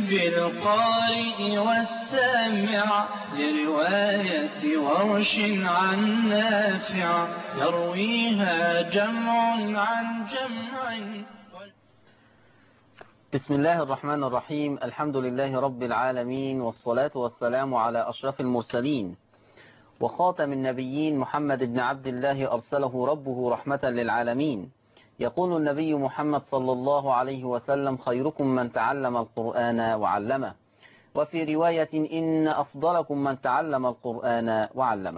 بالقارئ والسامع لرواية ورش عن نافع يرويها جمع عن جمع بسم الله الرحمن الرحيم الحمد لله رب العالمين والصلاة والسلام على أشرف المرسلين وخاتم النبيين محمد بن عبد الله أرسله ربه رحمة للعالمين يقول النبي محمد صلى الله عليه وسلم خيركم من تعلم القرآن وعلمه وفي رواية إن أفضلكم من تعلم القرآن وعلمه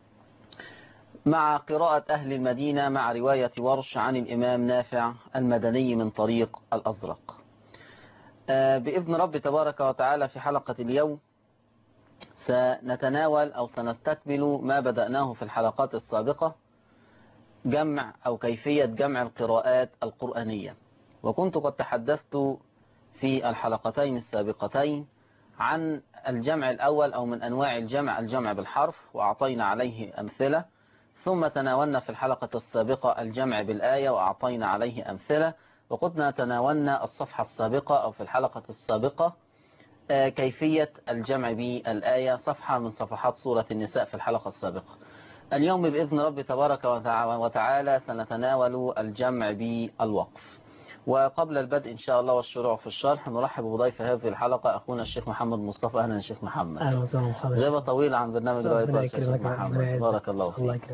مع قراءة أهل المدينة مع رواية ورش عن الإمام نافع المدني من طريق الأزرق بإذن رب تبارك وتعالى في حلقة اليوم سنتناول أو سنستكمل ما بدأناه في الحلقات السابقة جمع أو كيفية جمع القراءات القرآنية وكنت قد تحدثت في الحلقتين السابقتين عن الجمع الأول أو من أنواع الجمع الجمع بالحرف وأعطينا عليه أمثلة ثم تناولنا في الحلقة السابقة الجمع بالآية وأعطينا عليه أمثلة وقدنا تناولنا الصفحة السابقة أو في الحلقة السابقة كيفية الجمع بالآية صفحة من صفحات سورة النساء في الحلقة السابقة اليوم بإذن رب تبارك وتعالى سنتناول الجمع بالوقف وقبل البدء إن شاء الله والشروع في الشرح نرحب بضيف هذه الحلقة أخونا الشيخ محمد مصطفى أهلا الشيخ محمد أهلا وسهلا محمد غيبة طويلة عن برنامج رواية ربنا الشيخ يكرمك محمد ربنا يعزك. بارك الله الله فيك يكرمك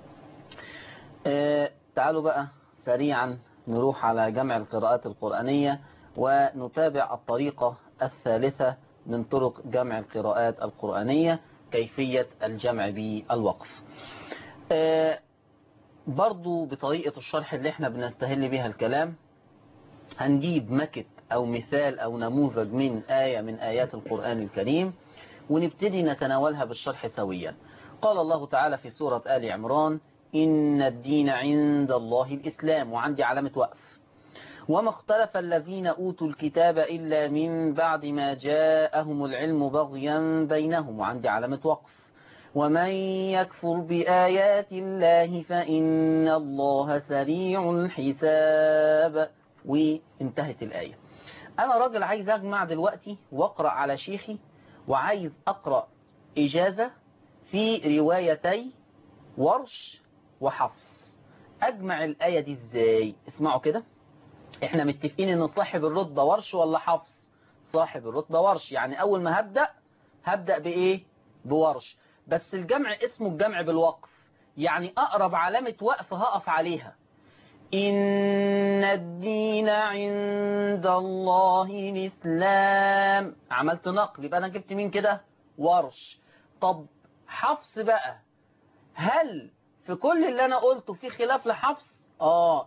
آه، تعالوا بقى سريعا نروح على جمع القراءات القرآنية ونتابع الطريقة الثالثة من طرق جمع القراءات القرآنية كيفية الجمع بالوقف آه، برضو بطريقة الشرح اللي احنا بنستهل بها الكلام هنجيب مكت أو مثال أو نموذج من آية من آيات القرآن الكريم ونبتدي نتناولها بالشرح سويا قال الله تعالى في سورة آل عمران إن الدين عند الله الإسلام وعندي علامة وقف وما اختلف الذين أوتوا الكتاب إلا من بعد ما جاءهم العلم بغيا بينهم وعندي علامة وقف ومن يكفر بآيات الله فإن الله سريع الحساب وانتهت الآية أنا راجل عايز أجمع دلوقتي وأقرأ على شيخي وعايز أقرأ إجازة في روايتي ورش وحفص أجمع الآية دي إزاي اسمعوا كده احنا متفقين ان صاحب الرتبة ورش ولا حفص صاحب الرتبة ورش يعني اول ما هبدأ هبدأ بايه بورش بس الجمع اسمه الجمع بالوقف يعني اقرب علامة وقف هقف عليها إن الدين عند الله الإسلام عملت نقل يبقى أنا جبت مين كده ورش طب حفص بقى هل في كل اللي أنا قلته في خلاف لحفص آه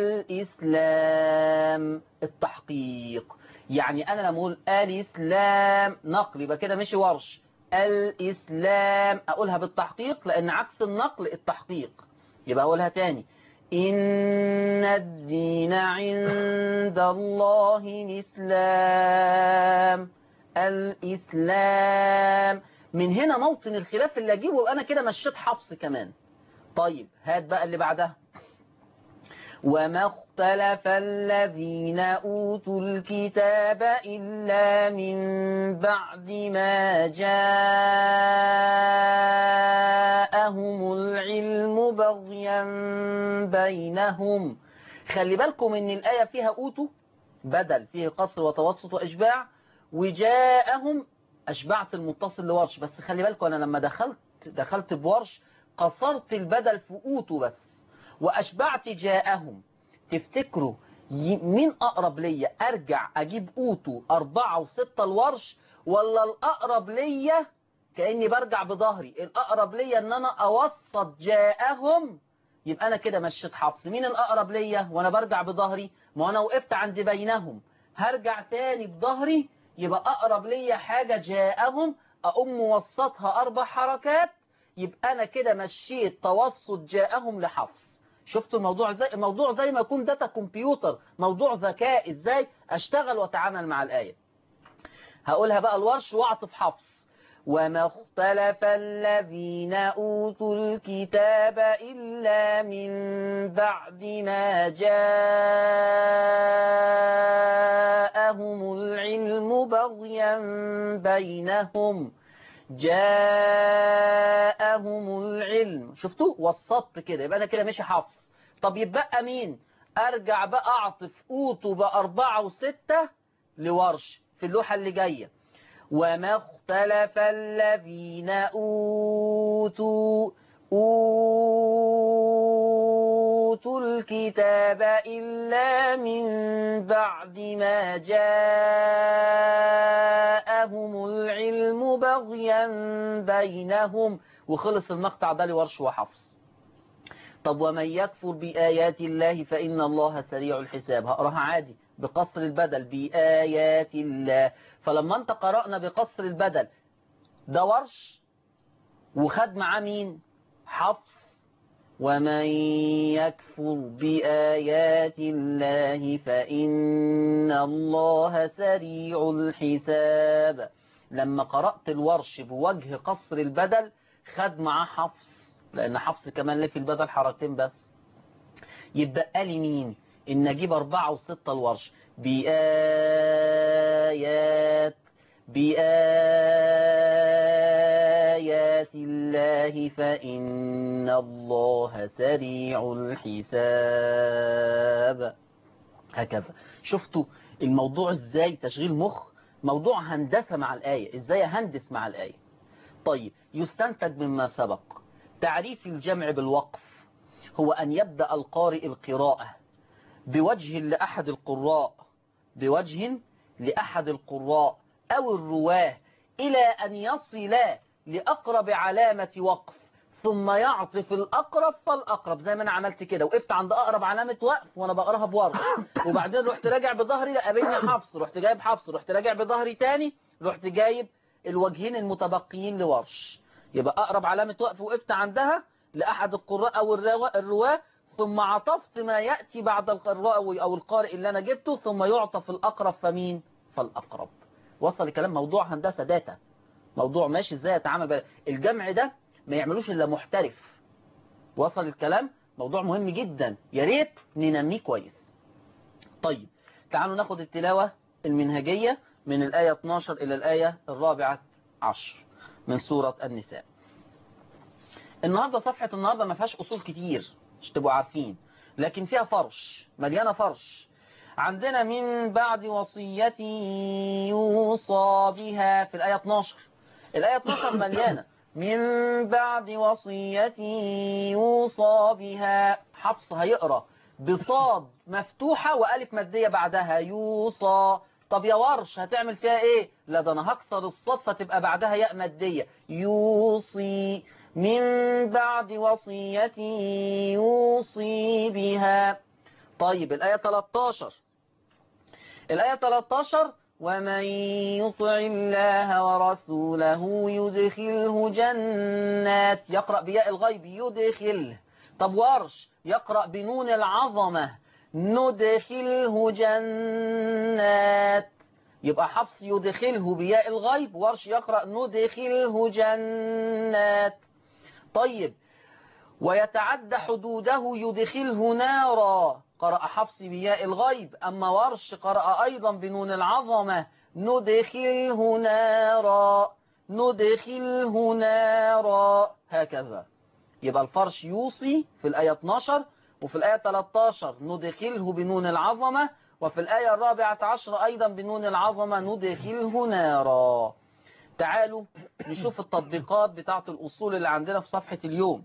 الإسلام التحقيق يعني أنا لما أقول الإسلام نقل يبقى كده ماشي ورش الإسلام أقولها بالتحقيق لأن عكس النقل التحقيق يبقى أقولها تاني إن الدين عند الله الإسلام الإسلام من هنا موطن الخلاف اللي أجيبه يبقى أنا كده مشيت حفص كمان طيب هات بقى اللي بعدها وما اختلف الذين أوتوا الكتاب إلا من بعد ما جاءهم العلم بغيا بينهم خلي بالكم ان الآية فيها أوتوا بدل فيه قصر وتوسط وإشباع وجاءهم أشبعت المتصل لورش بس خلي بالكم أنا لما دخلت دخلت بورش قصرت البدل في أوتوا بس وأشبعت جاءهم تفتكروا ي- مين أقرب ليا أرجع أجيب أوتو أربعة وستة الورش ولا الأقرب ليا كأني برجع بظهري الأقرب ليا أن أنا أوسط جاءهم يبقى أنا كده مشيت حفص مين الأقرب ليا وأنا برجع بظهري ما أنا وقفت عند بينهم هرجع تاني بظهري يبقى أقرب ليا حاجة جاءهم أقوم موسطها أربع حركات يبقى أنا كده مشيت توسط جاءهم لحفص شفتوا الموضوع زي الموضوع زي ما يكون داتا كمبيوتر موضوع ذكاء ازاي اشتغل واتعامل مع الآية هقولها بقى الورش واعطف حفص وما اختلف الذين أوتوا الكتاب إلا من بعد ما جاءهم العلم بغيا بينهم جاءهم العلم شفتوا وسطت كده يبقى أنا كده ماشي حفظ طب يبقى مين أرجع بقى أعطف أوتوا بأربعة وستة لورش في اللوحة اللي جاية وما اختلف الذين أوتوا أوتوا الكتاب إلا من بعد ما جاءهم العلم بغيا بينهم وخلص المقطع ده لورش وحفص طب ومن يكفر بآيات الله فإن الله سريع الحساب هقراها عادي بقصر البدل بآيات الله فلما انت قرأنا بقصر البدل ده ورش وخد معاه مين حفص ومن يكفر بآيات الله فإن الله سريع الحساب لما قرأت الورش بوجه قصر البدل خد معاه حفص لأن حفص كمان ليه في البدل حركتين بس يبقى لي مين إن أجيب أربعة وستة الورش بآيات بآيات الله فإن الله سريع الحساب هكذا شفتوا الموضوع ازاي تشغيل مخ موضوع هندسة مع الآية ازاي هندس مع الآية طيب يستنتج مما سبق تعريف الجمع بالوقف هو أن يبدأ القارئ القراءة بوجه لأحد القراء بوجه لأحد القراء أو الرواه إلى أن يصل لأقرب علامة وقف ثم يعطف الأقرب فالأقرب زي ما أنا عملت كده وقفت عند أقرب علامة وقف وأنا بقراها بورش وبعدين رحت راجع بظهري لقابلني حفص رحت جايب حفص رحت راجع بظهري تاني رحت جايب الوجهين المتبقيين لورش يبقى أقرب علامة وقف وقفت عندها لأحد القراء أو الرواه ثم عطفت ما يأتي بعد القراء أو القارئ اللي أنا جبته ثم يعطف الأقرب فمين فالأقرب وصل الكلام موضوع هندسة داتا موضوع ماشي ازاي يتعامل بقى. الجمع ده ما يعملوش إلا محترف وصل الكلام موضوع مهم جدا يا ريت ننميه كويس طيب تعالوا ناخد التلاوة المنهجية من الآية 12 إلى الآية الرابعة عشر من سورة النساء النهاردة صفحة النهاردة ما فيهاش أصول كتير مش تبقوا عارفين لكن فيها فرش مليانة فرش عندنا من بعد وصية يوصى بها في الآية 12 الآية 12 مليانة من بعد وصية يوصى بها حفص هيقرأ بصاد مفتوحة وألف مادية بعدها يوصى طب يا ورش هتعمل فيها ايه لا ده انا هكسر الصاد فتبقى بعدها ياء مادية يوصي من بعد وصية يوصي بها طيب الآية 13 الآية 13 ومن يطع الله ورسوله يدخله جنات يقرأ بياء الغيب يدخله طب ورش يقرأ بنون العظمة ندخله جنات يبقى حفص يدخله بياء الغيب ورش يقرأ ندخله جنات طيب ويتعدى حدوده يدخله نارا قرأ حفص بياء الغيب أما ورش قرأ أيضا بنون العظمة ندخله نارا ندخله نارا هكذا يبقى الفرش يوصي في الآية 12 وفي الآية 13 ندخله بنون العظمة وفي الآية الرابعة عشر أيضا بنون العظمة ندخله نارا تعالوا نشوف التطبيقات بتاعة الأصول اللي عندنا في صفحة اليوم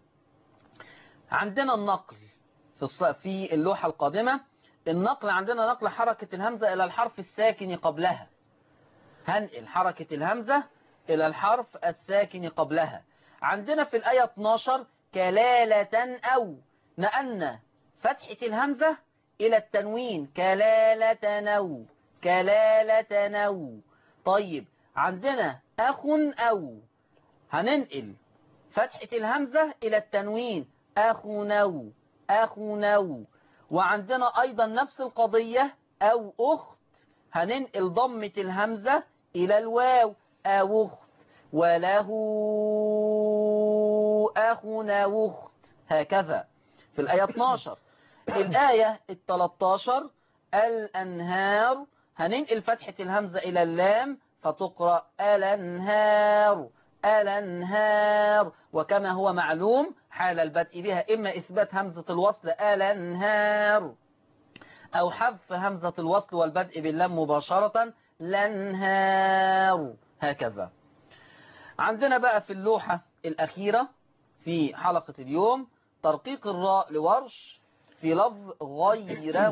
عندنا النقل في في اللوحة القادمة النقل عندنا نقل حركة الهمزة إلى الحرف الساكن قبلها هنقل حركة الهمزة إلى الحرف الساكن قبلها عندنا في الآية 12 كلالة أو نقلنا فتحة الهمزة إلى التنوين كلالة نو كلالة نو طيب عندنا أخ أو هننقل فتحة الهمزة إلى التنوين أخ نو أخ نو وعندنا أيضا نفس القضية أو أخت هننقل ضمة الهمزة إلى الواو أو أخت وله أخ أو أخت هكذا في الآية 12 الآية ال 13 الأنهار هننقل فتحة الهمزة إلى اللام فتقرأ الأنهار الأنهار وكما هو معلوم حال البدء بها إما إثبات همزة الوصل الأنهار أو حذف همزة الوصل والبدء باللام مباشرة لنهار هكذا عندنا بقى في اللوحة الأخيرة في حلقة اليوم ترقيق الراء لورش في لفظ غير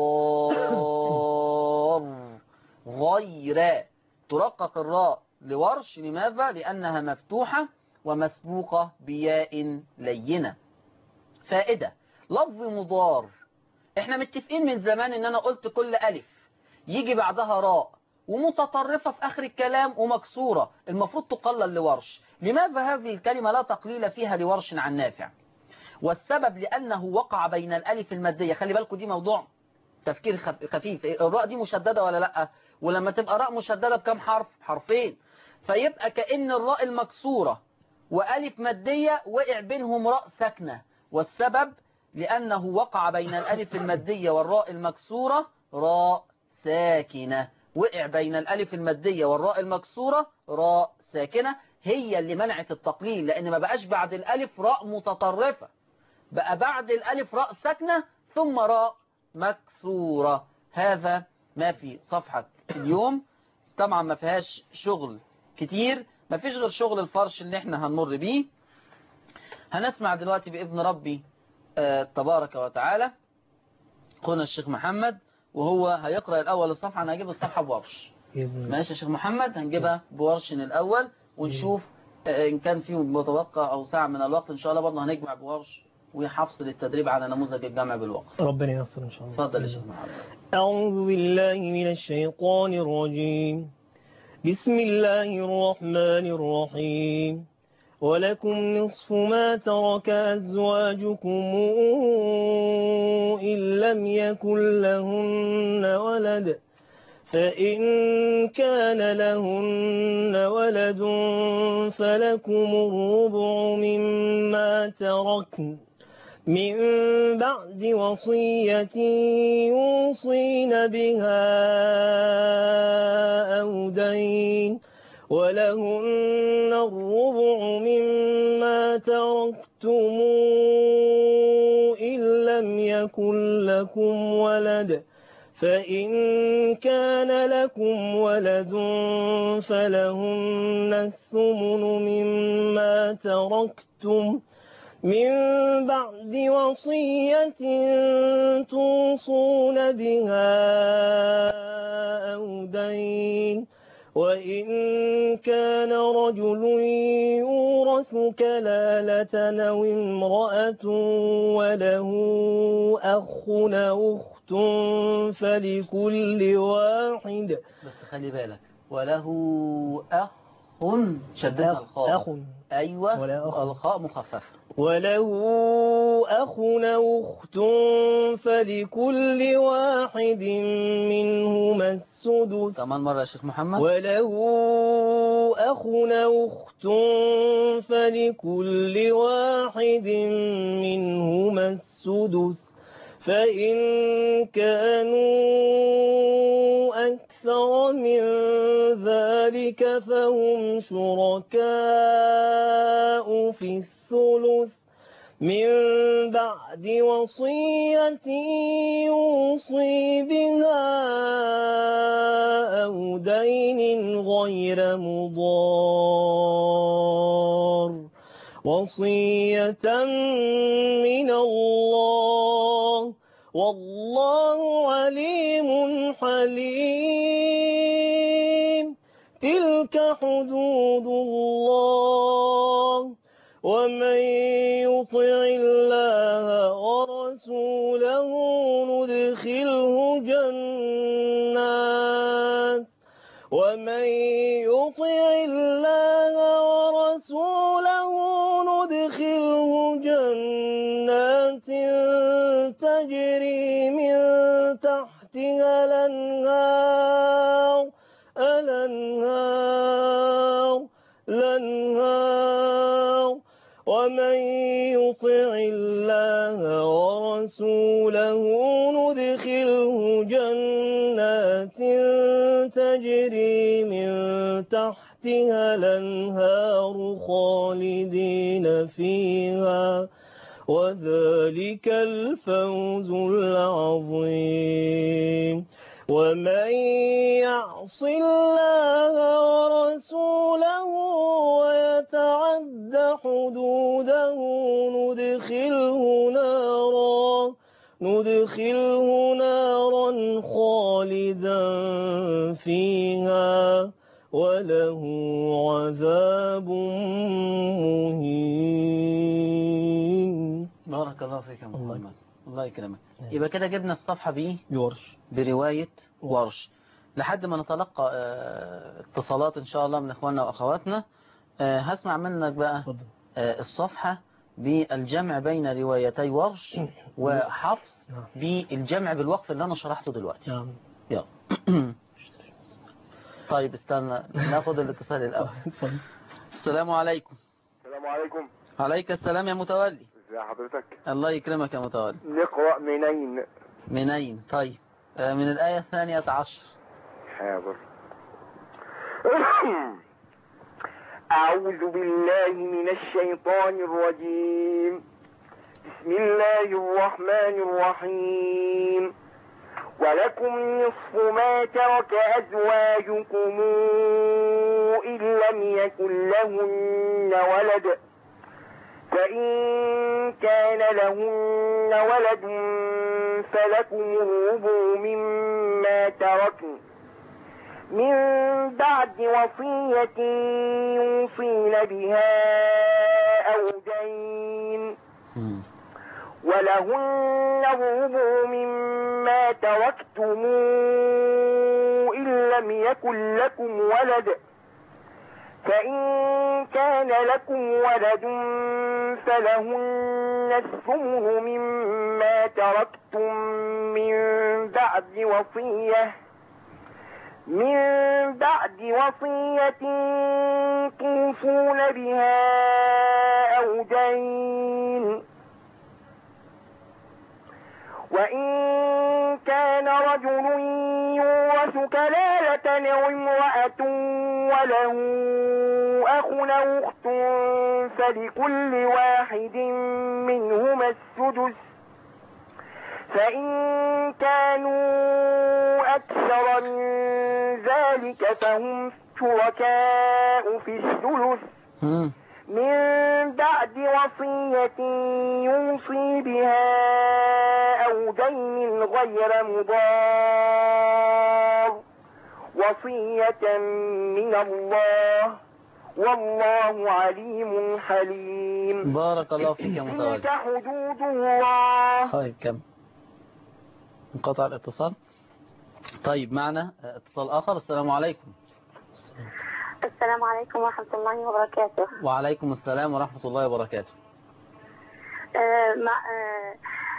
مضار غير ترقق الراء لورش لماذا؟ لأنها مفتوحة ومسبوقة بياء لينة فائدة لفظ مضار احنا متفقين من زمان ان انا قلت كل ألف يجي بعدها راء ومتطرفة في آخر الكلام ومكسورة المفروض تقلل لورش لماذا هذه الكلمة لا تقليل فيها لورش عن نافع والسبب لأنه وقع بين الألف المادية خلي بالكم دي موضوع تفكير خفيف الراء دي مشددة ولا لأ ولما تبقى راء مشددة بكم حرف حرفين فيبقى كأن الراء المكسورة وألف مادية وقع بينهم راء ساكنة والسبب لأنه وقع بين الألف المادية والراء المكسورة راء ساكنة وقع بين الألف المادية والراء المكسورة راء ساكنة هي اللي منعت التقليل لأن ما بقاش بعد الألف راء متطرفة بقى بعد الألف راء ساكنة ثم راء مكسورة هذا ما في صفحة اليوم طبعا ما فيهاش شغل كتير ما فيش غير شغل الفرش اللي احنا هنمر بيه هنسمع دلوقتي بإذن ربي آه تبارك وتعالى اخونا الشيخ محمد وهو هيقرأ الأول الصفحة أنا هجيب الصفحة بورش ماشي يا شيخ محمد هنجيبها بورش الأول ونشوف آه إن كان فيه متوقع أو ساعة من الوقت إن شاء الله برضه هنجمع بورش وحفص للتدريب على نموذج الجمع بالوقت ربنا ييسر إن شاء الله اتفضل يا شيخ محمد أعوذ بالله من الشيطان الرجيم بسم الله الرحمن الرحيم ولكم نصف ما ترك أزواجكم إن لم يكن لهن ولد فإن كان لهن ولد فلكم الربع مما تركن من بعد وصية يوصين بها أو دين ولهن الربع مما تركتم إن لم يكن لكم ولد فإن كان لكم ولد فلهن الثمن مما تركتم من بعد وصية توصون بها أو دين وإن كان رجل يورث كلالة أو امرأة وله أخ أو أخت فلكل واحد بس خلي بالك وله أخ شددنا الخاء أخ أيوة ولا أخ. الخاء مخففة وله أخ أو أخت فلكل واحد منهما السدس كمان مرة يا شيخ محمد وله أخ أو أخت فلكل واحد منهما السدس فإن كانوا أكثر من ذلك فهم شركاء في الثلث من بعد وصية يوصي بها أو دين غير مضار وصية من الله والله عليم حليم تلك حدود الله ومن يطع الله ورسوله ندخله جنات ومن يطع الله ورسوله ندخله جنات تجري من تحتها الأنهار الأنهار ومن يطع الله ورسوله ندخله جنات تجري من تحتها الأنهار خالدين فيها وذلك الفوز العظيم ومن يعص الله ورسوله ويتعد حدوده ندخله نارا ندخله نارا خالدا فيها وله عذاب مهين بارك الله فيك يا محمد الله يكرمك يبقى كده جبنا الصفحة بإيه يورش برواية ورش لحد ما نتلقى آه، اتصالات إن شاء الله من إخواننا وأخواتنا آه، هسمع منك بقى اتفضل آه، الصفحة بالجمع بين روايتي ورش وحفص نعم. بالجمع بالوقف اللي أنا شرحته دلوقتي نعم يلا طيب استنى ناخد الاتصال الأول اتفضل السلام عليكم السلام عليكم عليك السلام يا متولي ازي حضرتك الله يكرمك يا متولي نقرأ منين منين طيب آه، من الآية الثانية عشر حاضر أعوذ بالله من الشيطان الرجيم بسم الله الرحمن الرحيم ولكم نصف ما ترك أزواجكم إن لم يكن لهن ولد فإن كان لهن ولد فلكم الربع مما تركن من بعد وصية يوصين بها أو دين مم. ولهن الربع مما تركتم إن لم يكن لكم ولد فإن كان لكم ولد فلهن الثمن مما تركتم من بعد وصية من بعد وصية توصون بها أو دين وإن كان رجل يورث كلالة أو امرأة وله أخ أو أخت فلكل واحد منهما السدس فإن كانوا أكثر من ذلك فهم شركاء في الثلث مم. من بعد وصية يوصي بها أو دين غير مضار وصية من الله والله عليم حليم بارك الله فيك يا متولي تلك حدود الله طيب كم انقطع الاتصال طيب معنا اتصال آخر السلام عليكم السلام عليكم ورحمة الله وبركاته وعليكم السلام ورحمة الله وبركاته آه، مع آه،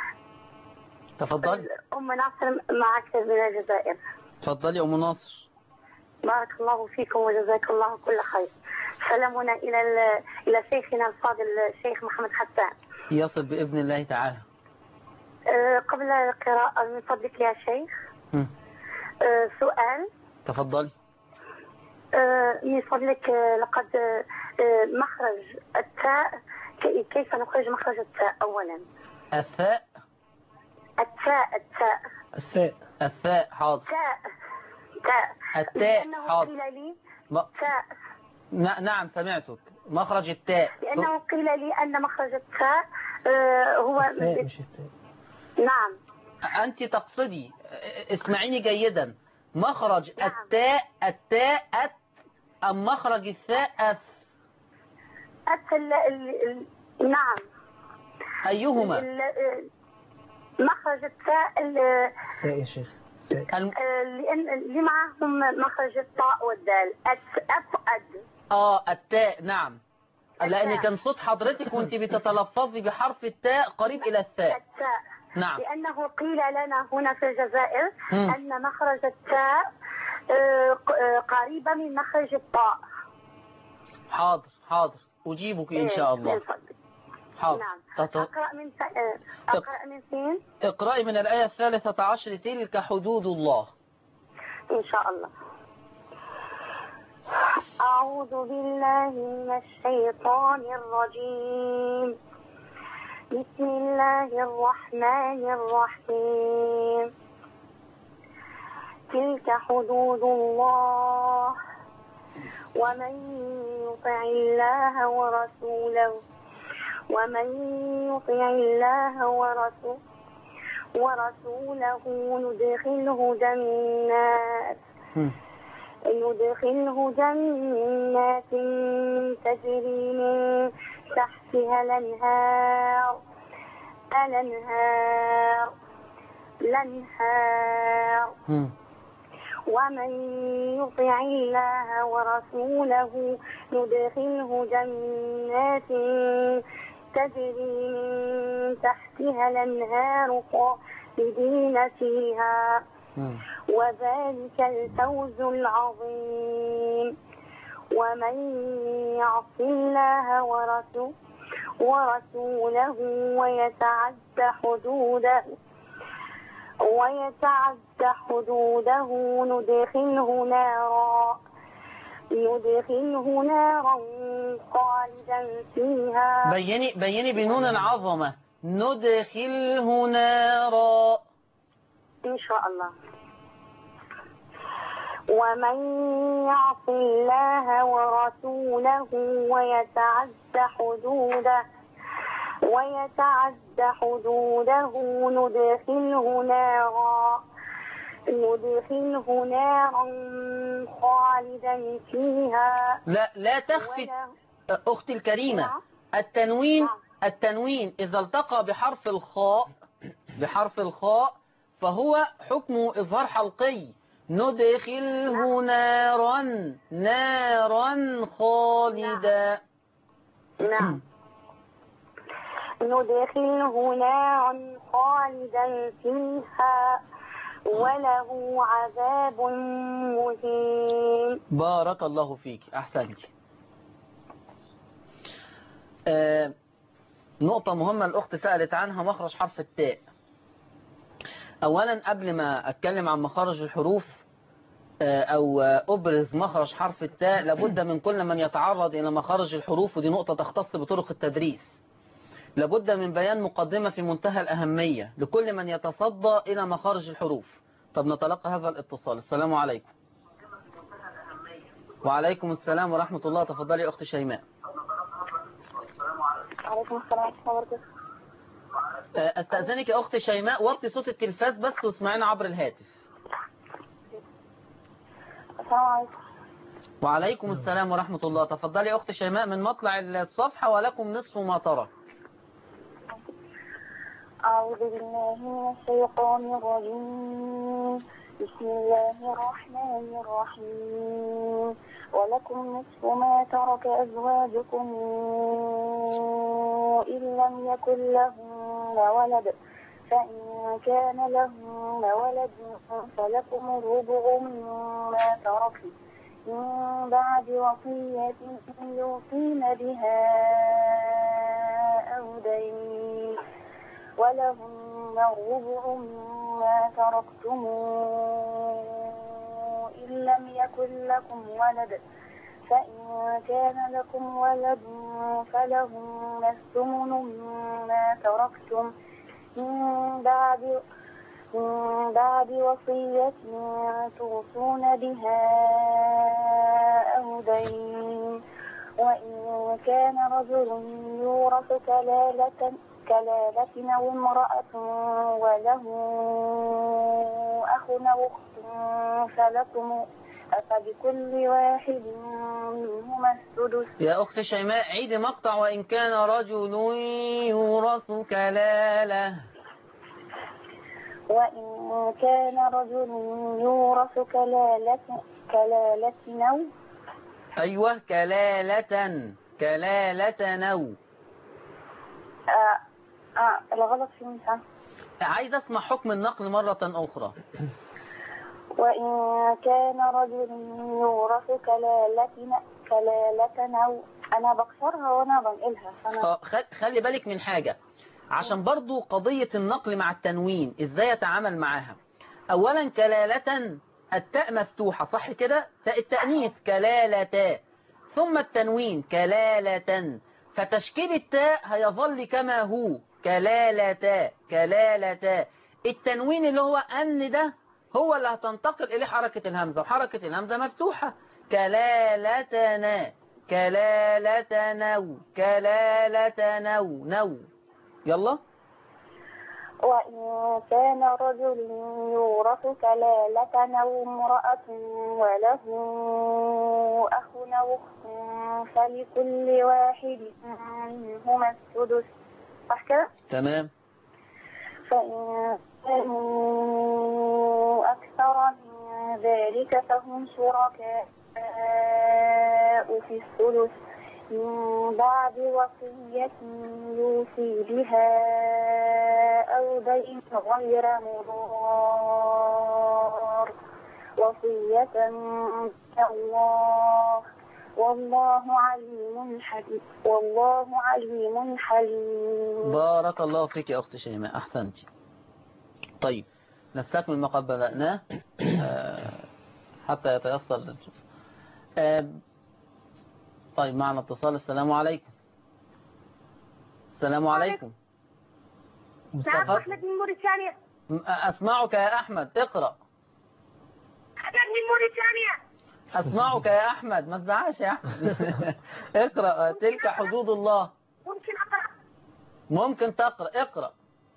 تفضلي أم ناصر معك من الجزائر تفضلي أم ناصر بارك الله فيكم وجزاك الله كل خير سلامنا إلى ال- إلى شيخنا الفاضل الشيخ محمد حسان يصل بإذن الله تعالى آه، قبل القراءة من فضلك يا شيخ مم. آه، سؤال تفضلي آه، من فضلك آه، لقد آه، آه، مخرج التاء كي- كيف نخرج مخرج التاء أولا الثاء التاء التاء الثاء الثاء حاضر تاء تاء التاء لأنه حاضر قيل لي م... تاء ن... نعم سمعتك مخرج التاء لأنه قيل لي أن مخرج التاء آه، هو الثاء مش الثاء نعم أنت تقصدي اسمعيني جيدا مخرج نعم. التاء التاء أت أم مخرج الثاء أث أت ال- ال- ال- نعم أيهما ال- آه، مخرج التاء ال- الثاء يا شيخ الثاء الم... آه، لأن اللي معهم مخرج الطاء والدال أت أفقد آه التاء نعم لأن التاء. كان صوت حضرتك وانت بتتلفظي بحرف التاء قريب إلى الثاء التاء نعم لأنه قيل لنا هنا في الجزائر مم. أن مخرج التاء آه، ق- آه، قريبة من مخرج الطاء حاضر حاضر أجيبك إن شاء من الله فضلك. حاضر نعم تط- أقرأ من س... آه، أقرأ من سين اقرأي من الآية الثالثة عشر تلك حدود الله إن شاء الله أعوذ بالله من الشيطان الرجيم بسم الله الرحمن الرحيم تلك حدود الله ومن يطع الله ورسوله ومن يطع الله ورسوله ورسوله ندخله جنات مم. ندخله جنات تجري من تحتها الأنهار الأنهار الأنهار مم. ومن يطع الله ورسوله ندخله جنات تجري من تحتها الأنهار خالدين فيها مم. وذلك الفوز العظيم ومن يعص الله ورسوله ورسوله ويتعد حدوده ويتعد حدوده ندخله نارا ندخله نارا خالدا فيها بيني بيني بنون العظمة ندخله نارا إن شاء الله ومن يعص الله ورسوله ويتعد حدوده ويتعد حدوده ندخله نارا ندخله نارا خالدا فيها لا لا تخفي وله أختي الكريمة نعم. التنوين نعم. التنوين إذا التقى بحرف الخاء بحرف الخاء فهو حكمه إظهار حلقي ندخله نارا نارا خالدا نعم ندخله نارا خالدا فيها وله عذاب مهين بارك الله فيك أحسنت آه نقطة مهمة الأخت سألت عنها مخرج حرف التاء أولا قبل ما أتكلم عن مخارج الحروف آه، أو آه، أبرز مخرج حرف التاء لابد من كل من يتعرض إلى مخارج الحروف ودي نقطة تختص بطرق التدريس لابد من بيان مقدمة في منتهى الأهمية لكل من يتصدى إلى مخارج الحروف طب نتلقى هذا الاتصال السلام عليكم وعليكم السلام ورحمة الله تفضلي يا أخت شيماء عليكم السلام ورحمة الله وبركاته آه، أستأذنك يا أخت شيماء وطي صوت التلفاز بس واسمعينا عبر الهاتف السلام عليكم وعليكم السلام ورحمة الله تفضلي يا أخت شيماء من مطلع الصفحة ولكم نصف ما ترى أعوذ بالله من الشيطان الرجيم بسم الله الرحمن الرحيم ولكم نصف ما ترك أزواجكم إن لم يكن لهن ولد فإن كان لهن ولد فلكم الربع مما تركن من بعد وصية يوصين بها أو دين ولهن الربع مما تركتم إن لم يكن لكم ولد فإن كان لكم ولد فلهن الثمن مما تركتم من بعد من بعد وصية توصون بها أو دين وإن كان رجل يورث كلالة كلالة أو امرأة وله أخ أو أخت فلكم أفبكل واحد منهما السدس يا أخت شيماء عيد مقطع وإن كان رجل يورث كلالة وإن كان رجل يورث كلالة كلالة أو أيوة كلالة كلالة نو آه آه الغلط في مثال عايز أسمع حكم النقل مرة أخرى وإن كان رجل يورث كلالة كلالة أو انا بكسرها وانا بنقلها فانا آه، خ- خلي بالك من حاجة عشان برضو قضية النقل مع التنوين ازاي يتعامل معاها اولا كلالة التاء مفتوحة صح كده تاء التأنيث كلالة ثم التنوين كلالة فتشكيل التاء هيظل كما هو كلالة كلالة التنوين اللي هو أن ده هو اللي هتنتقل إليه حركة الهمزة وحركة الهمزة مفتوحة كلالتنا كلالة نو كلالة نو نو يلا وإن كان رجل يورث كلالة أو امرأة وله أخ أو أخت فلكل واحد منهما السدس صح كده؟ تمام فإن كانوا أكثر من ذلك فهم شركاء في الثلث من بعد وصية يوصي بها أو دين غير مضار وصية من الله والله عليم حليم والله عليم حليم بارك الله فيك يا أخت شيماء أحسنت طيب نستكمل ما قد بدأناه آه، حتى يتيسر نشوف. آه، طيب معنا اتصال السلام عليكم السلام عليكم نعم أحمد من موريتانيا م- أسمعك يا أحمد اقرأ أحمد من موريتانيا أسمعك يا أحمد ما تزعلش يا أحمد اقرأ تلك حدود الله ممكن أقرأ ممكن تقرأ اقرأ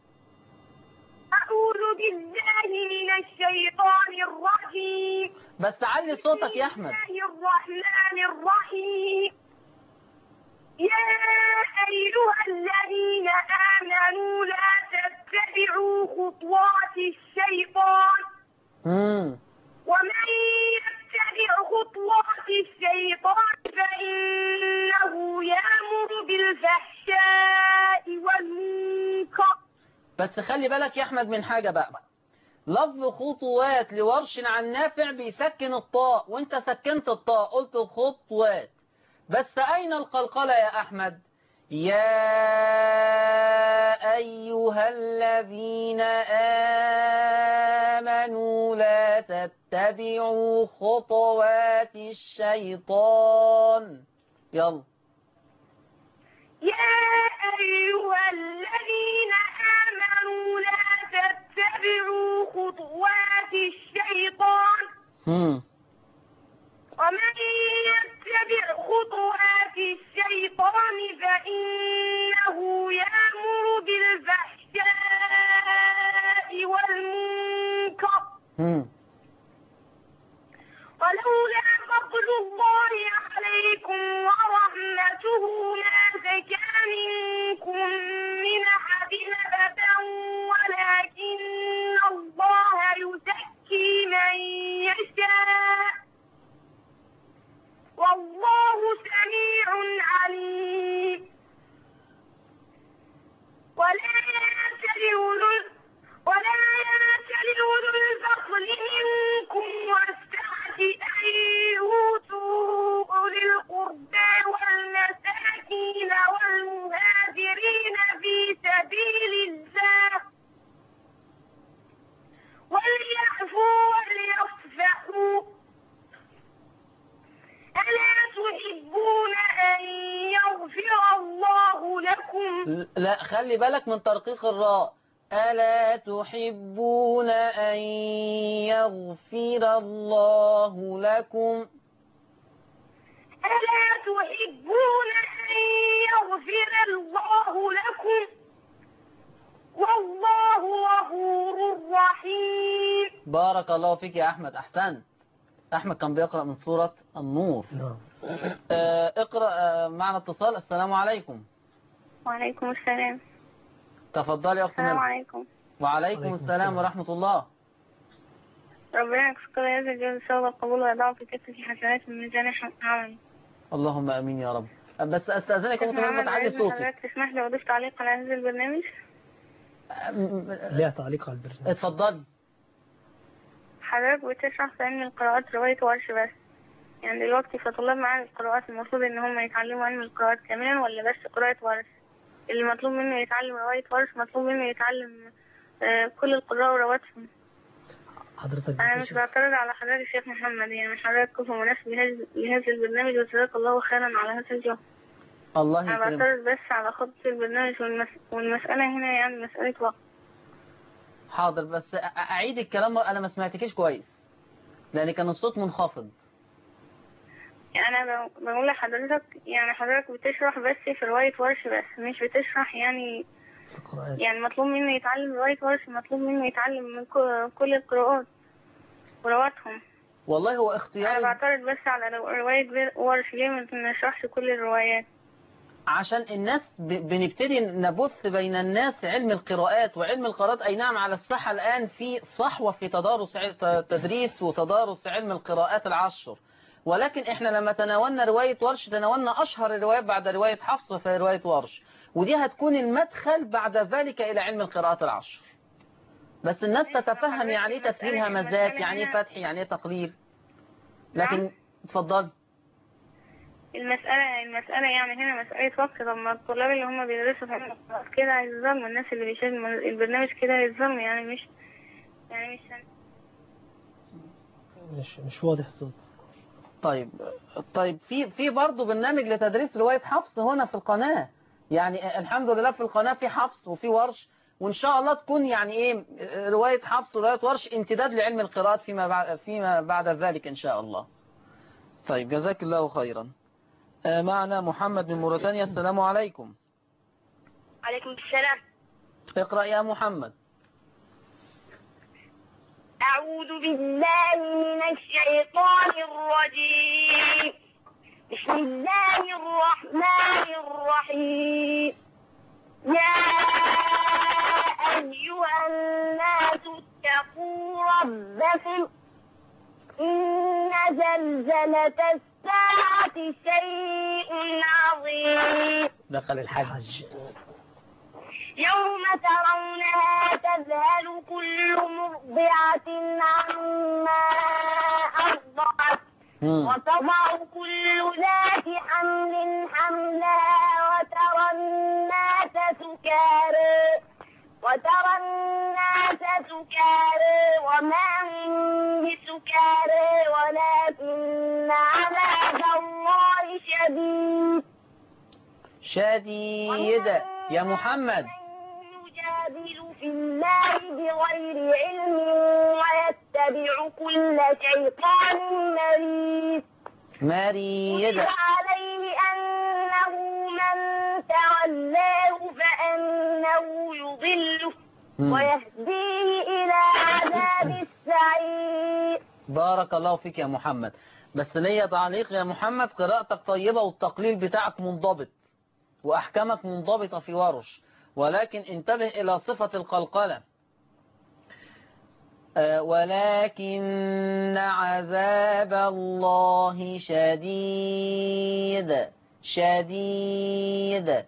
أعوذ بالله من الشيطان الرجيم بس علي صوتك يا أحمد بسم الله الرحمن الرحيم يا أيها الذين آمنوا لا تتبعوا خطوات الشيطان مم. ومن يتبع خطوات الشيطان فإنه يأمر بالفحشاء والمنكر بس خلي بالك يا أحمد من حاجة بقى لفظ خطوات لورش عن نافع بيسكن الطاء وانت سكنت الطاء قلت خطوات بس أين القلقلة يا أحمد يا أيها الذين آمنوا لا تتبعوا خطوات الشيطان يلا يا أيها الذين آمنوا لا تتبعوا خطوات الشيطان هم. ومن يتبع خطوات الشيطان فإنه يأمر بالفحشاء والمنكر هم. ولولا فضل الله عليكم ورحمته ما زكى منكم من أحد أبدا ولكن الله يزكي من يشاء والله سميع عليم ولا يأتل أولو- ولا يأتل أولو الفضل منكم والسعة أن يؤتوا أولي القربى والمساكين والمهاجرين في سبيل الله وليعفوا وليصفحوا ألا تحبون أن يغفر الله لكم لا خلي بالك من ترقيق الراء ألا تحبون أن يغفر الله لكم ألا تحبون أن يغفر الله لكم والله غفور رحيم بارك الله فيك يا أحمد أحسنت أحمد كان بيقرأ من سورة النور نعم آه، اقرأ آه، معنا اتصال السلام عليكم وعليكم السلام تفضلي يا أخت السلام ملك عليكم وعليكم عليكم السلام السلام. ورحمة الله ربنا يكسر هذا الجزء سوى القبول ويضع في كتف حسنات من ميزان عمل اللهم أمين يا رب بس أستأذنك يا أخت ملك ما تعلي صوتك حضرتك تسمح لي أضيف تعليق على هذا البرنامج آه، م- م- ليها تعليق على البرنامج اتفضلي حضرتك بتشرح في علم القراءات رواية ورش بس يعني دلوقتي فطلاب معانا القراءات المفروض ان هم يتعلموا علم القراءات كمان ولا بس قراءة ورش اللي مطلوب منه يتعلم رواية ورش مطلوب منه يتعلم آه، كل القراء ورواتهم حضرتك انا مش بتشرح بعترض على حضرتك الشيخ محمد يعني حضرتك كفء مناسب لهذا لهذا البرنامج وجزاك الله خيرا على هذا الجهد الله انا يكرمك بعترض بس على خطة البرنامج والمس... والمسألة هنا يعني مسألة وقت حاضر بس أ- أعيد الكلام أنا ما سمعتكيش كويس لأن كان الصوت منخفض يعني انا ب- بقول لحضرتك يعني حضرتك بتشرح بس في رواية ورش بس مش بتشرح يعني في القراءات يعني مطلوب منه يتعلم رواية ورش مطلوب منه يتعلم من ك- كل القراءات ورواتهم والله هو انا اختياري بعترض بس على رو- رواية بير- ورش ليه ما نشرحش كل الروايات عشان الناس ب- بنبتدي نبث بين الناس علم القراءات وعلم القراءات أي نعم على الساحة الآن في صحوة في تدارس ع- ت- تدريس وتدارس علم القراءات العشر ولكن احنا لما تناولنا رواية ورش تناولنا أشهر الروايات بعد رواية حفص في رواية ورش ودي هتكون المدخل بعد ذلك إلى علم القراءات العشر بس الناس تتفهم يعني ايه تسهيل همزات يعني ايه فتح يعني ايه تقليل لكن اتفضل المسألة المسألة يعني هنا مسألة وقت طب ما الطلاب اللي هم بيدرسوا في علم القراءات كده هيتظلموا الناس اللي بيشاهدوا البرنامج كده هيتظلموا يعني مش يعني مش مش مش واضح الصوت طيب طيب في في برضه برنامج لتدريس رواية حفص هنا في القناة يعني الحمد لله في القناة في حفص وفي ورش وإن شاء الله تكون يعني إيه رواية حفص ورواية ورش امتداد لعلم القراءات فيما بعد فيما بعد ذلك إن شاء الله طيب جزاك الله خيرا آه، معنا محمد من موريتانيا السلام عليكم عليكم السلام اقرأ يا محمد أعوذ بالله من الشيطان الرجيم بسم الله الرحمن الرحيم يا أيها الناس اتقوا ربكم إن زلزلة الساعة شيء عظيم دخل الحج يوم ترونها تذهل كل مرضعة عما أرضعت مم. وتضع كل ذات حمل حملها وترى الناس سكارى وترى الناس سكارى وما هم بسكارى ولكن عذاب الله شديد شديد يا محمد من يجادل في الله بغير علم ويتبع كل شيطان مريد مريد كتب عليه أنه من تولاه فأنه يضله مم. ويهديه إلى عذاب السعير بارك الله فيك يا محمد بس ليا تعليق يا محمد قراءتك طيبة والتقليل بتاعك منضبط وأحكامك منضبطة في ورش ولكن انتبه إلى صفة القلقلة آه، ولكن عذاب الله شديد شديد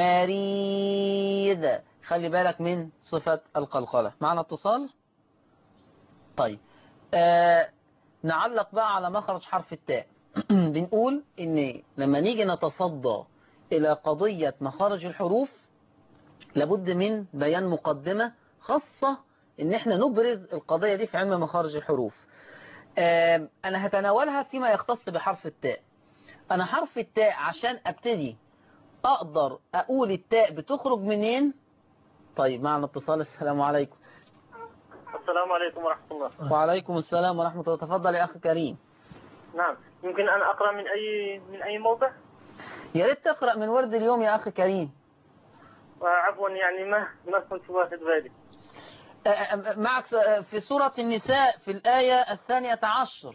مريد خلي بالك من صفة القلقلة معنا اتصال طيب آه نعلق بقى على مخرج حرف التاء بنقول ان لما نيجي نتصدى الى قضية مخارج الحروف لابد من بيان مقدمة خاصة ان احنا نبرز القضية دي في علم مخارج الحروف آه انا هتناولها فيما يختص بحرف التاء انا حرف التاء عشان ابتدي اقدر اقول التاء بتخرج منين طيب معنا اتصال السلام عليكم السلام عليكم ورحمة الله وعليكم السلام ورحمة الله تفضل يا أخي كريم نعم يمكن أن أقرأ من أي من أي موضع يا ريت تقرأ من ورد اليوم يا أخي كريم وعفوا يعني ما ما كنت واخد بالي آه، آه، معك آه، في سورة النساء في الآية الثانية عشر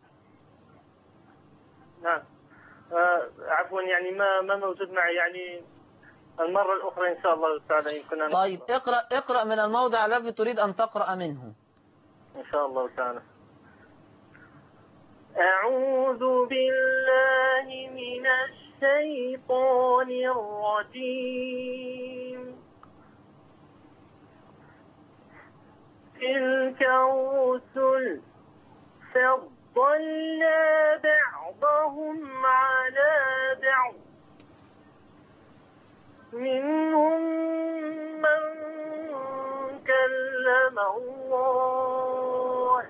نعم آه، عفوا يعني ما ما موجود معي يعني المرة الأخرى إن شاء الله تعالى يمكن أن طيب اقرأ اقرأ من الموضع الذي تريد أن تقرأ منه إن شاء الله تعالى أعوذ بالله من الشيطان الرجيم تلك الرسل فضلنا فضلنا بعضهم على بعض منهم من كلم الله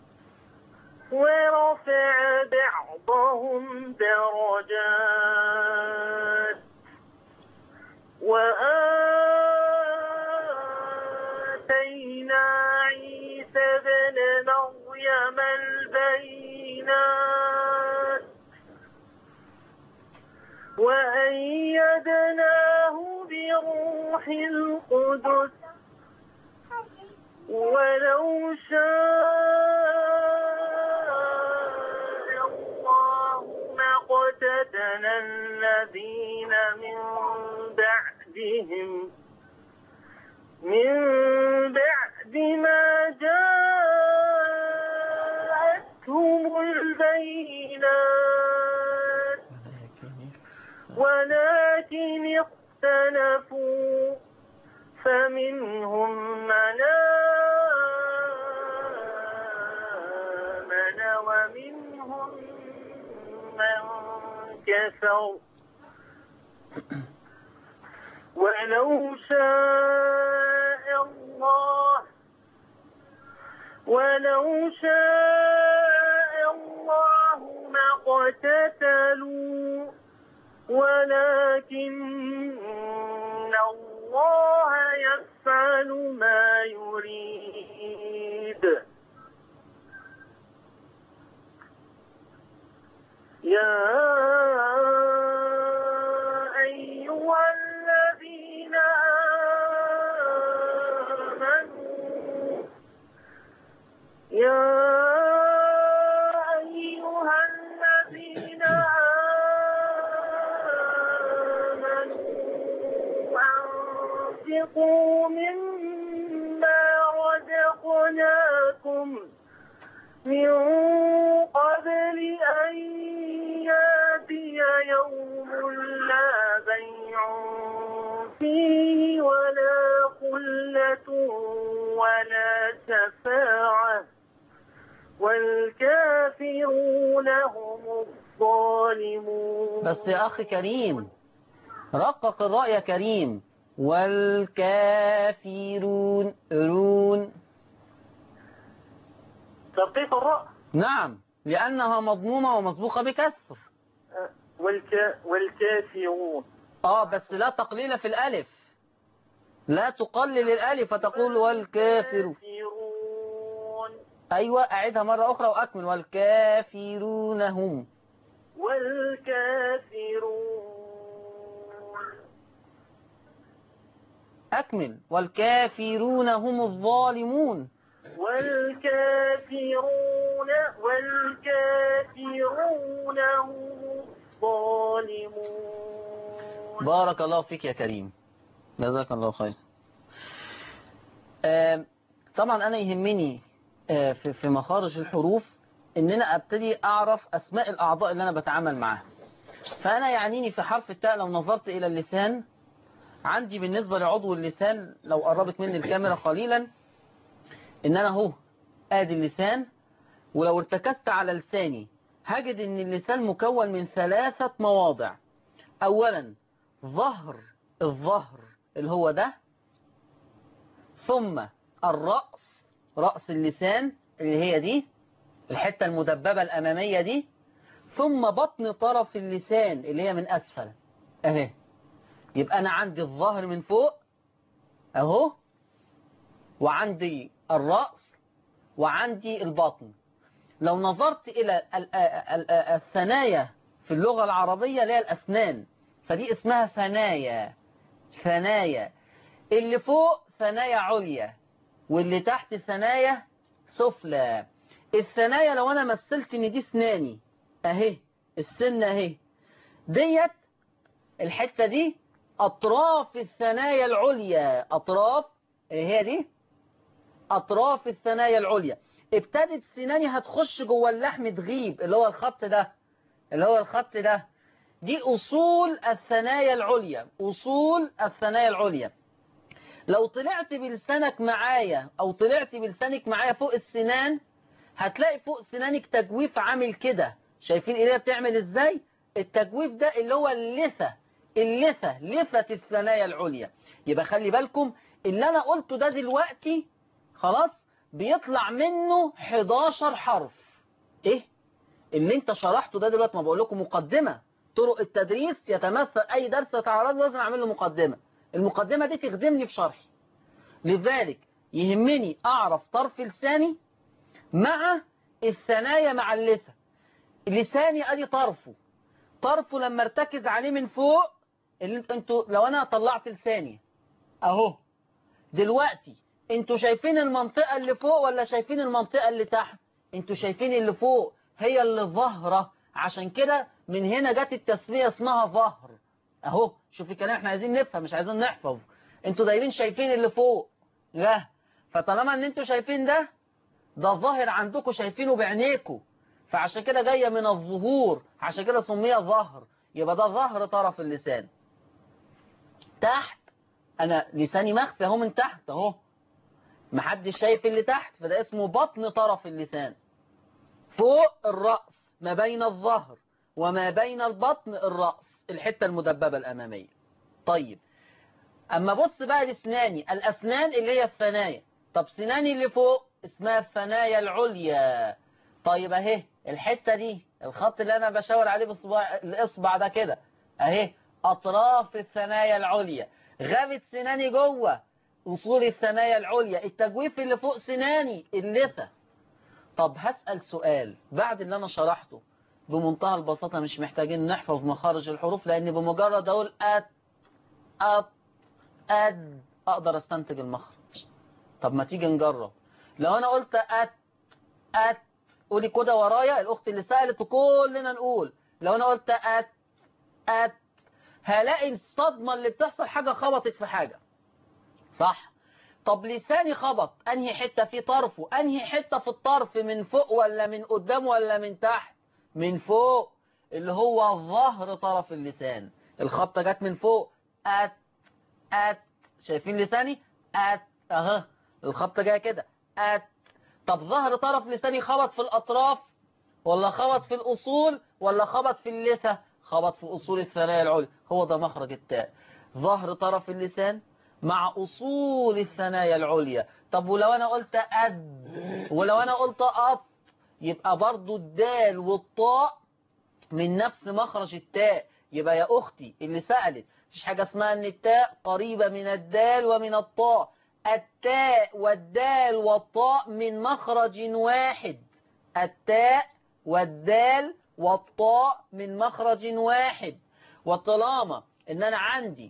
ورفع بعضهم درجات وآتينا عيسى ابن مريم البينات وأيدناه بروح القدس ولو شاء الله ما اقتتل الذين من بعدهم من بعد ما جاءتهم البينات ولكن اختلفوا فمنهم من آمن ومنهم من كفر ولو شاء الله ولو شاء الله ما اقتتلوا ولكن الله يفعل ما يريد يا أيها الذين آمنوا يا أيها الذين آمنوا أنفقوا مما رزقناكم من قبل أن يأتي يوم لا بيع فيه ولا خلة ولا شفاعة والكافرون هم الظالمون بس يا أخي كريم رقق الراء يا كريم والكافرون رون ترقيق الراء نعم لأنها مضمومة ومسبوقة بكسر والك... والكافرون اه بس لا تقليل في الألف لا تقلل الألف فتقول والكافر والكافرون أيوة أعيدها مرة أخرى وأكمل والكافرون هم والكافرون أكمل والكافرون هم الظالمون والكافرون والكافرون هم الظالمون بارك الله فيك يا كريم جزاك الله خير آم، طبعا أنا يهمني آه، في في مخارج الحروف إن أنا أبتدي أعرف أسماء الأعضاء اللي أنا بتعامل معاها فأنا يعنيني في حرف التاء لو نظرت إلى اللسان عندي بالنسبة لعضو اللسان لو قربت مني الكاميرا قليلا إن أنا أهو آدي اللسان ولو ارتكزت على لساني هجد إن اللسان مكون من ثلاثة مواضع أولا ظهر الظهر اللي هو ده ثم الرأس رأس اللسان اللي هي دي الحتة المدببة الأمامية دي ثم بطن طرف اللسان اللي هي من أسفل أهي يبقى أنا عندي الظهر من فوق أهو وعندي الرأس وعندي البطن لو نظرت إلى ال- ال- ال- الثنايا في اللغة العربية اللي هي الأسنان فدي اسمها ثنايا ثنايا اللي فوق ثنايا عليا واللي تحت ثنايا سفلى الثنايا لو أنا مثلت إن دي سناني أهي السن أهي ديت الحتة دي أطراف الثنايا العليا أطراف اللي هي دي أطراف الثنايا العليا ابتدت سناني هتخش جوه اللحم تغيب اللي هو الخط ده اللي هو الخط ده دي أصول الثنايا العليا أصول الثنايا العليا لو طلعت بلسانك معايا أو طلعت بلسانك معايا فوق السنان هتلاقي فوق سنانك تجويف عامل كده شايفين ايديها بتعمل ازاي التجويف ده اللي هو اللثة اللثة لثة الثنايا العليا يبقى خلي بالكم اللي انا قلته ده دلوقتي خلاص بيطلع منه 11 حرف ايه اللي انت شرحته ده دلوقتي ما بقول لكم مقدمة طرق التدريس يتمثل اي درس تعرض لازم اعمل له مقدمة المقدمة دي تخدمني في شرحي لذلك يهمني اعرف طرف لساني مع الثنايا مع اللثة لساني ادي طرفه طرفه لما ارتكز عليه من فوق اللي انت انتوا لو انا طلعت لساني اهو دلوقتي انتوا شايفين المنطقة اللي فوق ولا شايفين المنطقة اللي تحت انتوا شايفين اللي فوق هي اللي ظاهرة عشان كده من هنا جت التسمية اسمها ظهر اهو شوفي الكلام احنا عايزين نفهم مش عايزين نحفظ انتوا دايرين شايفين اللي فوق لا فطالما ان انتوا شايفين ده ده ظاهر عندكم شايفينه بعينيكم فعشان كده جاية من الظهور عشان كده سميها ظهر يبقى ده ظهر طرف اللسان تحت انا لساني مخفي اهو من تحت اهو محدش شايف اللي تحت فده اسمه بطن طرف اللسان فوق الرأس ما بين الظهر وما بين البطن الرأس الحتة المدببة الأمامية طيب أما بص بقى لسناني الأسنان اللي هي الثنايا طب سناني اللي فوق اسمها الثنايا العليا طيب اهي الحتة دي الخط اللي أنا بشاور عليه بصباع الإصبع ده كده اهي أطراف الثنايا العليا غابت سناني جوه وصول الثنايا العليا التجويف اللي فوق سناني اللثة طب هسأل سؤال بعد اللي أنا شرحته بمنتهى البساطة مش محتاجين نحفظ مخارج الحروف لأن بمجرد أقول أت أت أد أقدر أستنتج المخرج طب ما تيجي نجرب لو أنا قلت أت أت قولي كده ورايا الأخت اللي سألت وكلنا نقول لو أنا قلت أت أت هلاقي الصدمة اللي بتحصل حاجة خبطت في حاجة صح طب لساني خبط انهي حتة في طرفه انهي حتة في الطرف من فوق ولا من قدام ولا من تحت من فوق اللي هو ظهر طرف اللسان الخبطة جت من فوق ات ات شايفين لساني ات اهو الخبطة جاية كده ات طب ظهر طرف لساني خبط في الاطراف ولا خبط في الاصول ولا خبط في اللثة خبط في اصول الثنايا العليا هو ده مخرج التاء ظهر طرف اللسان مع أصول الثنايا العليا طب ولو أنا قلت أد ولو أنا قلت أط يبقى برضو الدال والطاء من نفس مخرج التاء يبقى يا أختي اللي سألت مفيش حاجة اسمها أن التاء قريبة من الدال ومن الطاء التاء والدال والطاء من مخرج واحد التاء والدال والطاء من مخرج واحد وطالما ان انا عندي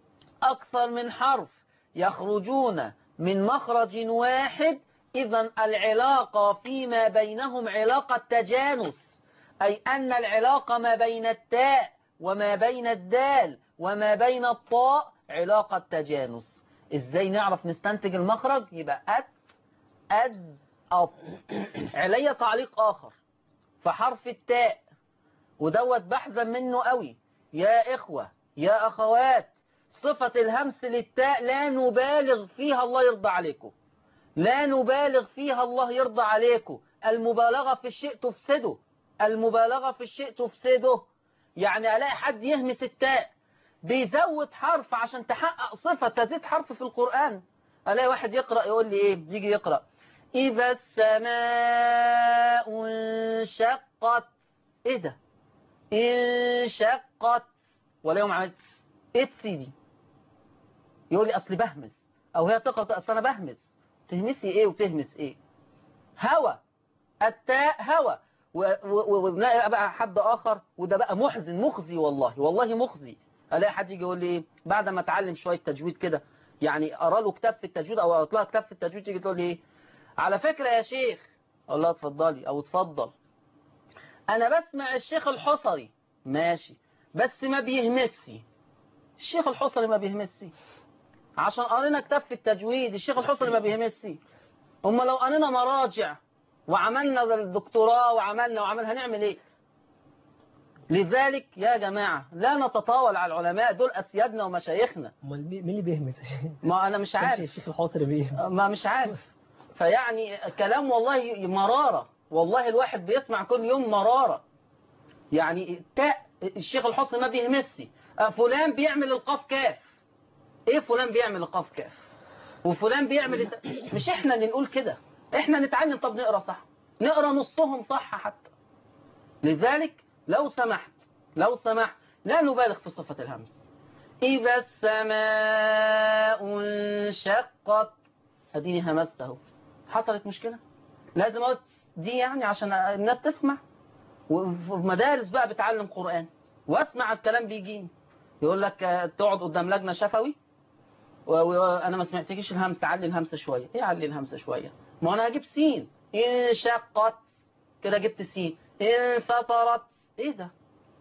أكثر من حرف يخرجون من مخرج واحد إذا العلاقة فيما بينهم علاقة تجانس أي أن العلاقة ما بين التاء وما بين الدال وما بين الطاء علاقة تجانس إزاي نعرف نستنتج المخرج يبقى أت أد أط علي تعليق آخر فحرف التاء ودوت بحزن منه قوي يا إخوة يا أخوات صفة الهمس للتاء لا نبالغ فيها الله يرضى عليكم لا نبالغ فيها الله يرضى عليكم المبالغة في الشيء تفسده المبالغة في الشيء تفسده يعني ألاقي حد يهمس التاء بيزود حرف عشان تحقق صفة تزيد حرف في القرآن ألاقي واحد يقرأ يقول لي إيه يجي يقرأ إذا السماء انشقت إيه ده انشقت ولا يوم عملت إيه سيدي يقول لي أصل بهمس أو هي تقرأ أصل أنا بهمس تهمسي إيه وتهمس إيه هوا التاء هوا ونلاقي بقى حد آخر وده بقى محزن مخزي والله والله مخزي ألاقي حد يجي يقول لي إيه بعد ما أتعلم شوية تجويد كده يعني أرى له كتاب في التجويد أو أطلع كتاب في التجويد يجي تقول لي إيه على فكرة يا شيخ أقول لها اتفضلي أو اتفضل أنا بسمع الشيخ الحصري ماشي بس ما بيهمسي الشيخ الحصري ما بيهمسي عشان قرينا كتاب في التجويد الشيخ الحصري ما بيهمسي أما لو قرينا مراجع وعملنا الدكتوراه وعملنا وعملنا هنعمل ايه لذلك يا جماعة لا نتطاول على العلماء دول أسيادنا ومشايخنا امال مين مين اللي بيهمس ما أنا مش عارف الشيخ الحاصري بيهمس ما مش عارف فيعني كلام والله مرارة والله الواحد بيسمع كل يوم مرارة يعني تاء الشيخ الحسن ما بيهمسي آه، فلان بيعمل القاف كاف ايه فلان بيعمل القاف كاف وفلان بيعمل الت... مش احنا اللي نقول كده احنا نتعلم طب نقرا صح نقرا نصهم صح حتى لذلك لو سمحت لو سمحت لا نبالغ في صفة الهمس إذا السماء انشقت اديني همست اهو حصلت مشكلة لازم اقول دي يعني عشان الناس تسمع وفي مدارس بقى بتعلم قرآن واسمع الكلام بيجيني يقول لك آه، تقعد قدام لجنة شفوي و- وانا ما سمعتكيش الهمس علي الهمسة شوية ايه علي الهمسة شوية ما انا هجيب سين انشقت كده جبت سين انفطرت ايه ده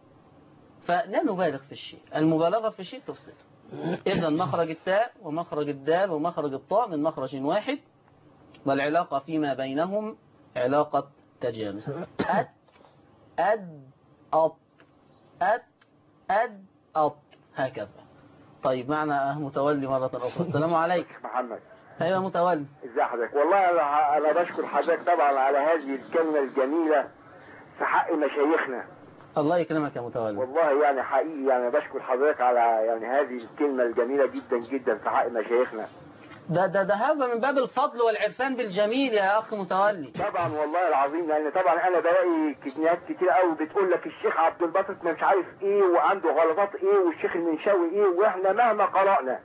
فلا نبالغ في الشيء المبالغة في الشيء تفسد إذا مخرج التاء ومخرج الدال ومخرج الطاء من مخرج واحد والعلاقة فيما بينهم علاقة تجانس أد أد أط أد أد أط هكذا طيب معنا متولي مرة أخرى السلام عليكم محمد أيوة متولي ازي حضرتك والله انا انا بشكر حضرتك طبعا على هذه الكلمه الجميله في حق مشايخنا الله يكرمك يا متولي والله يعني حقيقي يعني بشكر حضرتك على يعني هذه الكلمه الجميله جدا جدا في حق مشايخنا ده ده ده هذا من باب الفضل والعرفان بالجميل يا أخ متولي طبعا والله العظيم لان طبعا انا بلاقي كتنيات كتير قوي بتقول لك الشيخ عبد الباسط مش عارف ايه وعنده غلطات ايه والشيخ المنشاوي ايه واحنا مهما قرانا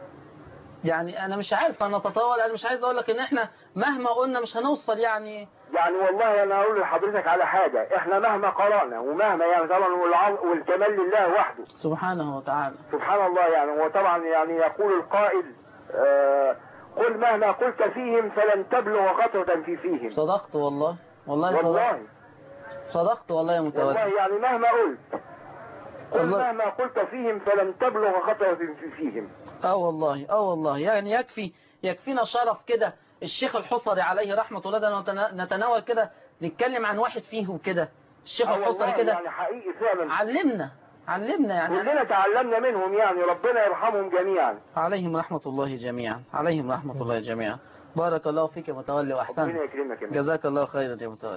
يعني أنا مش عارف أنا أتطاول أنا مش عايز أقول لك إن إحنا مهما قلنا مش هنوصل يعني يعني والله انا اقول لحضرتك على حاجه احنا مهما قرانا ومهما يعني طبعا والعظ- والكمال لله وحده سبحانه وتعالى سبحان الله يعني هو طبعا يعني يقول القائل آه قل مهما قلت فيهم فلن تبلغ قطرة في فيهم صدقت والله والله صدقت والله صدقت والله يا متولي والله يعني مهما قلت قل والله. مهما قلت فيهم فلن تبلغ قطرة في فيهم اه والله اه والله يعني يكفي يكفينا شرف كده الشيخ الحصري عليه رحمة الله ده نتنا- نتناول كده نتكلم عن واحد فيهم كده الشيخ آه الحصري والله كده يعني حقيقي فعلا علمنا علمنا يعني كلنا تعلمنا منهم يعني ربنا يرحمهم جميعا عليهم رحمة الله جميعا عليهم رحمة الله جميعا بارك الله فيك يا متولي وأحسنت ربنا يكرمك يا مهدي. جزاك الله خيرا يا متولي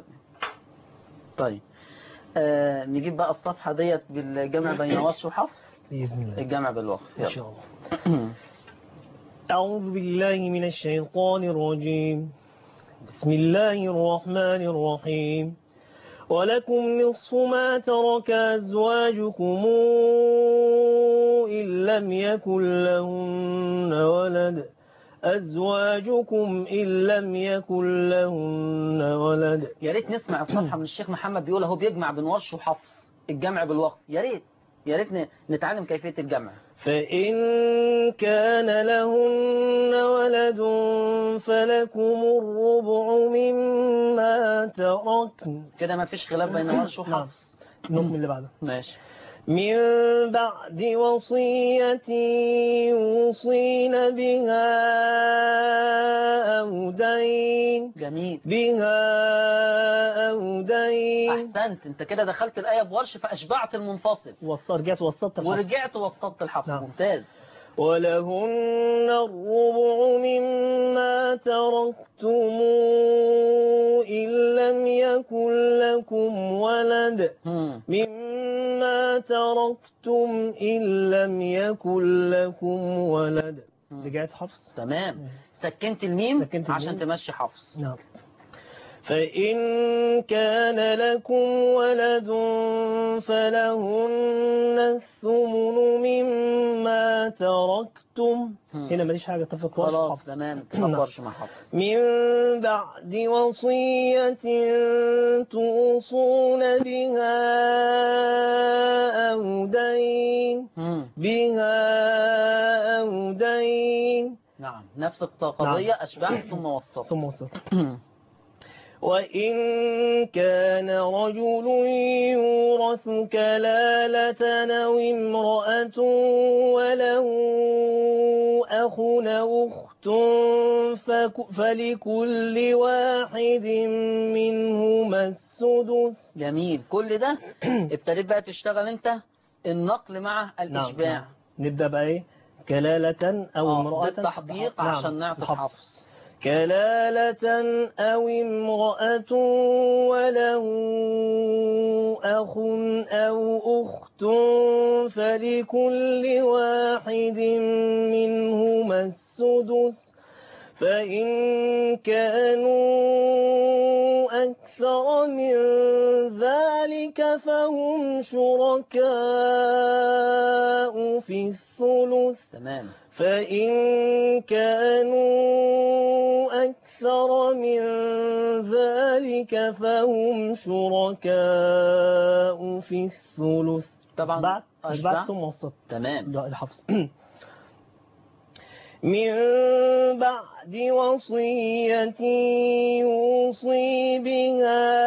طيب آه نجيب بقى الصفحة ديت بالجمع بين وصف وحفص بإذن الله الجمع بالوقف إن يلا شاء الله أعوذ بالله من الشيطان الرجيم بسم الله الرحمن الرحيم ولكم نصف ما ترك أزواجكم إن لم يكن لهن ولد أزواجكم إن لم يكن لهن ولد يا ريت نسمع الصفحة من الشيخ محمد بيقول اهو بيجمع بين ورش وحفص الجمع بالوقف يا ريت يا ريت ن- نتعلم كيفية الجمع فإن كان لهن ولد فلكم الربع مما تركن كده ما فيش خلاف بين ورش وحفص النقم اللي بعده ماشي من بعد وصية يوصين بها أو دين جميل بها أو دين احسنت انت كده دخلت الآية بورش فأشبعت المنفصل وصلت رجعت وسطت الحفص ورجعت وسطت الحفص نعم. ممتاز ولهن الربع مما تركتم إن لم يكن لكم ولد مم. مما تركتم إن لم يكن لكم ولد مم. رجعت حفص تمام سكنت الميم سكنت الميم. عشان تمشي حفص نعم فإن كان لكم ولد فلهن الثمن مما تركتم مم. هنا ماليش حاجة اتفق ورش خلاص حفص تمام نعم. تفكرش مع حفص من بعد وصية توصون بها أو دين مم. بها أو دين نعم نفس القضية أشبعت ثم وسطت ثم وسط مم. وإن كان رجل يورث كلالة أو امرأة وله أخ أو أخت فك- فلكل واحد منهما السدس جميل كل ده ابتديت بقى تشتغل انت النقل مع الإشباع نعم. نبدأ بقى إيه كلالة أو آه، امرأة بالتحقيق نعم. عشان نعطي الحفص. حفص كلالة أو امرأة وله أخ أو أخت فلكل واحد منهما السدس فإن كانوا أكثر من ذلك فهم شركاء في الثلث تمام فإن كانوا أكثر من ذلك فهم شركاء في الثلث طبعا بعد مش أشبع. بعد ثم وسط تمام لا الحفظ من بعد وصية يوصي بها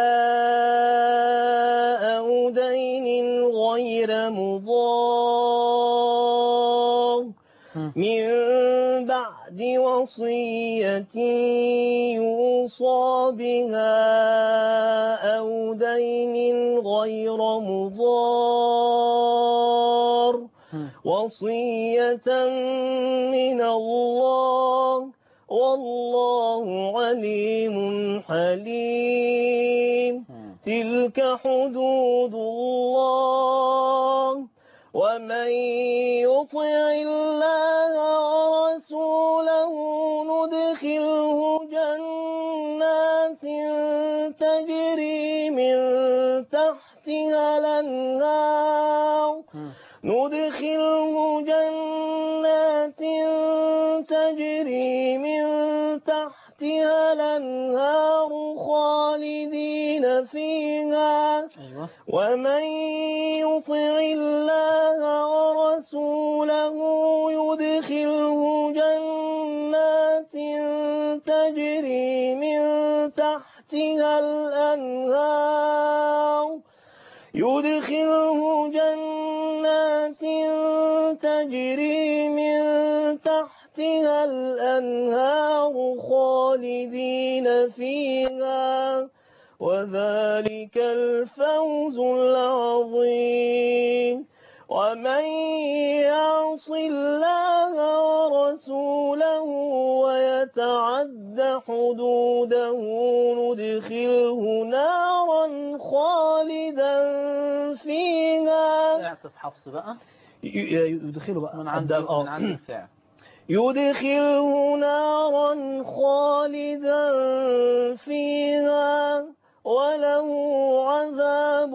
أو دين غير مضار مم. من بعد وصية يوصى بها أو دين غير مضار مم. وصية من الله والله عليم حليم مم. تلك حدود الله ومن يطع الله ورسوله ندخله جنات تجري من تحتها الأنهار مم. ندخله جنات تجري من تحتها الأنهار خالدين فيها أيوة ومن يطع الله ورسوله يدخله جنات تجري من تحتها الأنهار يدخله جنات تجري من تحتها الأنهار خالدين فيها وذلك الفوز العظيم ومن يعص الله ورسوله ويتعد حدوده ندخله نارا خالدا فيها اعطف حفص بقى يدخله بقى من عند آه. من عند الفعل يدخله نارا خالدا فيها وله عذاب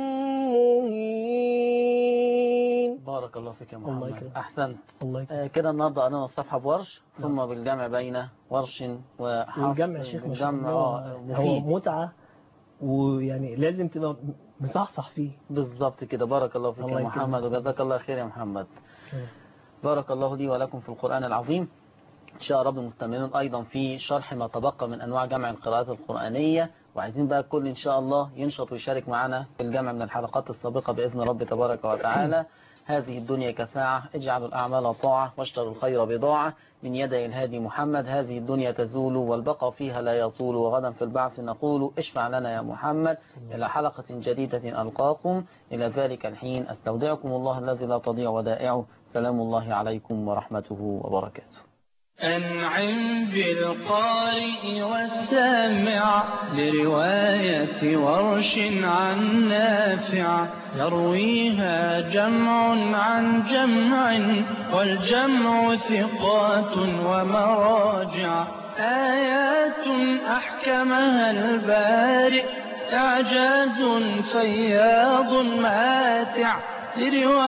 مهين بارك الله فيك يا الله محمد يكرمك. احسنت الله يكرمك آه، كده النهارده قرينا الصفحه بورش ثم بالجمع بين ورش وحفص والجمع يا شيخ ما شاء بالجمع الله اه هو مفيد متعة ويعني لازم تبقى مصحصح فيه بالظبط كده بارك الله فيك الله يا يكرمك. محمد وجزاك الله خير يا محمد بارك الله لي ولكم في القرآن العظيم إن شاء رب مستمرون أيضا في شرح ما تبقى من أنواع جمع القراءات القرآنية وعايزين بقى الكل إن شاء الله ينشط ويشارك معنا في الجمع من الحلقات السابقة بإذن رب تبارك وتعالى هذه الدنيا كساعة اجعلوا الأعمال طاعة واشتروا الخير بضاعة من يدي الهادي محمد هذه الدنيا تزول والبقاء فيها لا يطول وغدا في البعث نقول اشفع لنا يا محمد إلى حلقة جديدة ألقاكم إلى ذلك الحين أستودعكم الله الذي لا تضيع ودائعه سلام الله عليكم ورحمته وبركاته أنعم بالقارئ والسامع لرواية ورش عن نافع يرويها جمع عن جمع والجمع ثقات ومراجع آيات أحكمها البارئ إعجاز فياض ماتع لرواية